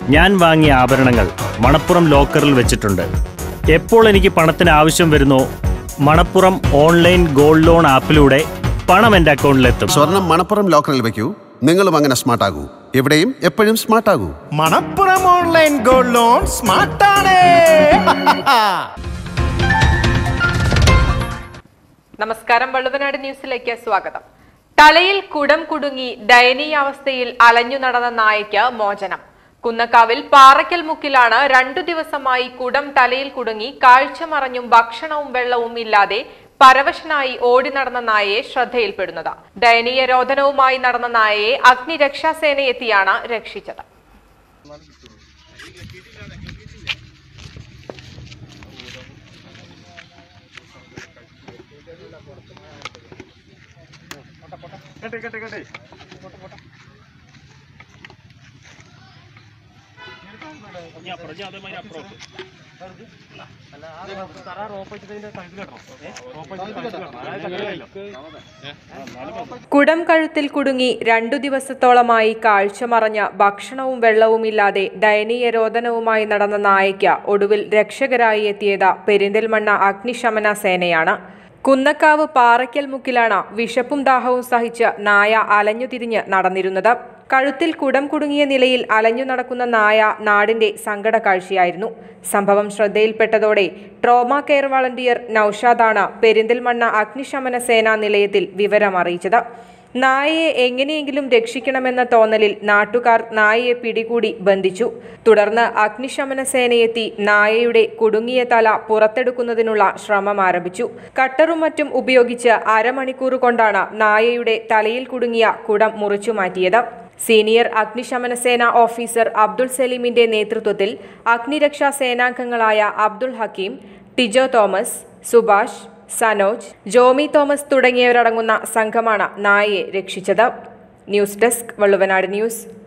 ഞാൻ വാങ്ങിയ ആഭരണങ്ങൾ മണപ്പുറം ലോക്കറിൽ വെച്ചിട്ടുണ്ട് എപ്പോൾ എനിക്ക് പണത്തിന് ആവശ്യം വരുന്നോ മണപ്പുറം ഓൺലൈൻ ഗോൾഡ് ലോൺ ആപ്പിലൂടെ പണം എൻ്റെ അക്കൗണ്ടിലെത്തും സ്വർണം മണപ്പുറം ലോക്കറിൽ വെക്കൂ നിങ്ങളും അങ്ങനെ സ്മാർട്ട് ആകൂ എവിടെയും എപ്പോഴും സ്മാർട്ട് ആകൂ മണപ്പുറം ഓൺലൈൻ ഗോൾഡ് ലോൺ സ്മാർട്ടാണ് നമസ്കാരം വള്ളുവനാട് ന്യൂസിലേക്ക് സ്വാഗതം തലയിൽ കുടം കുടുങ്ങി ദയനീയാവസ്ഥയിൽ അലഞ്ഞു നടന്ന നായയ്ക്ക് മോചനം കുന്നക്കാവിൽ പാറയ്ക്കൽ മുക്കിലാണ് രണ്ടു ദിവസമായി കുടം തലയിൽ കുടുങ്ങി കാഴ്ച മറഞ്ഞും ഭക്ഷണവും വെള്ളവും ഇല്ലാതെ പരവശനായി ഓടി നടന്ന നായയെ ശ്രദ്ധയിൽപ്പെടുന്നത് ദയനീയ രോധനവുമായി നടന്ന നായയെ അഗ്നിരക്ഷാസേനയെത്തിയാണ് രക്ഷിച്ചത് കുടം കഴുത്തിൽ കുടുങ്ങി രണ്ടു ദിവസത്തോളമായി കാഴ്ച മറഞ്ഞ ഭക്ഷണവും വെള്ളവുമില്ലാതെ ദയനീയ രോദനവുമായി നടന്ന നായയ്ക്ക് ഒടുവിൽ രക്ഷകരായി എത്തിയത് പെരിന്തൽമണ്ണ അഗ്നിശമന സേനയാണ് കുന്നക്കാവ് പാറയ്ക്കൽ മുക്കിലാണ് വിശപ്പും ദാഹവും സഹിച്ച് നായ അലഞ്ഞുതിരിഞ്ഞ് നടന്നിരുന്നത് കഴുത്തിൽ കുടം കുടുങ്ങിയ നിലയിൽ അലഞ്ഞു നടക്കുന്ന നായ നാടിന്റെ സങ്കട കാഴ്ചയായിരുന്നു സംഭവം ശ്രദ്ധയിൽപ്പെട്ടതോടെ ട്രോമ കെയർ വളണ്ടിയർ നൌഷാദാണ് പെരിന്തൽമണ്ണ അഗ്നിശമന സേനാ നിലയത്തിൽ വിവരം അറിയിച്ചത് നായയെ എങ്ങനെയെങ്കിലും രക്ഷിക്കണമെന്ന തോന്നലിൽ നാട്ടുകാർ നായയെ പിടികൂടി ബന്ധിച്ചു തുടർന്ന് അഗ്നിശമന സേനയെത്തി നായയുടെ കുടുങ്ങിയ തല പുറത്തെടുക്കുന്നതിനുള്ള ശ്രമം ആരംഭിച്ചു കട്ടറും മറ്റും ഉപയോഗിച്ച് അരമണിക്കൂർ കൊണ്ടാണ് നായയുടെ തലയിൽ കുടുങ്ങിയ കുടം മുറിച്ചു മാറ്റിയത് സീനിയർ അഗ്നിശമന സേന ഓഫീസർ അബ്ദുൾ സലീമിന്റെ നേതൃത്വത്തിൽ അഗ്നിരക്ഷാ സേനാംഗങ്ങളായ അബ്ദുൾ ഹക്കീം ടിജോ തോമസ് സുഭാഷ് സനോജ് ജോമി തോമസ് തുടങ്ങിയവരടങ്ങുന്ന സംഘമാണ് നായയെ രക്ഷിച്ചത് ന്യൂസ് ഡെസ്ക് വള്ളുവനാട് ന്യൂസ്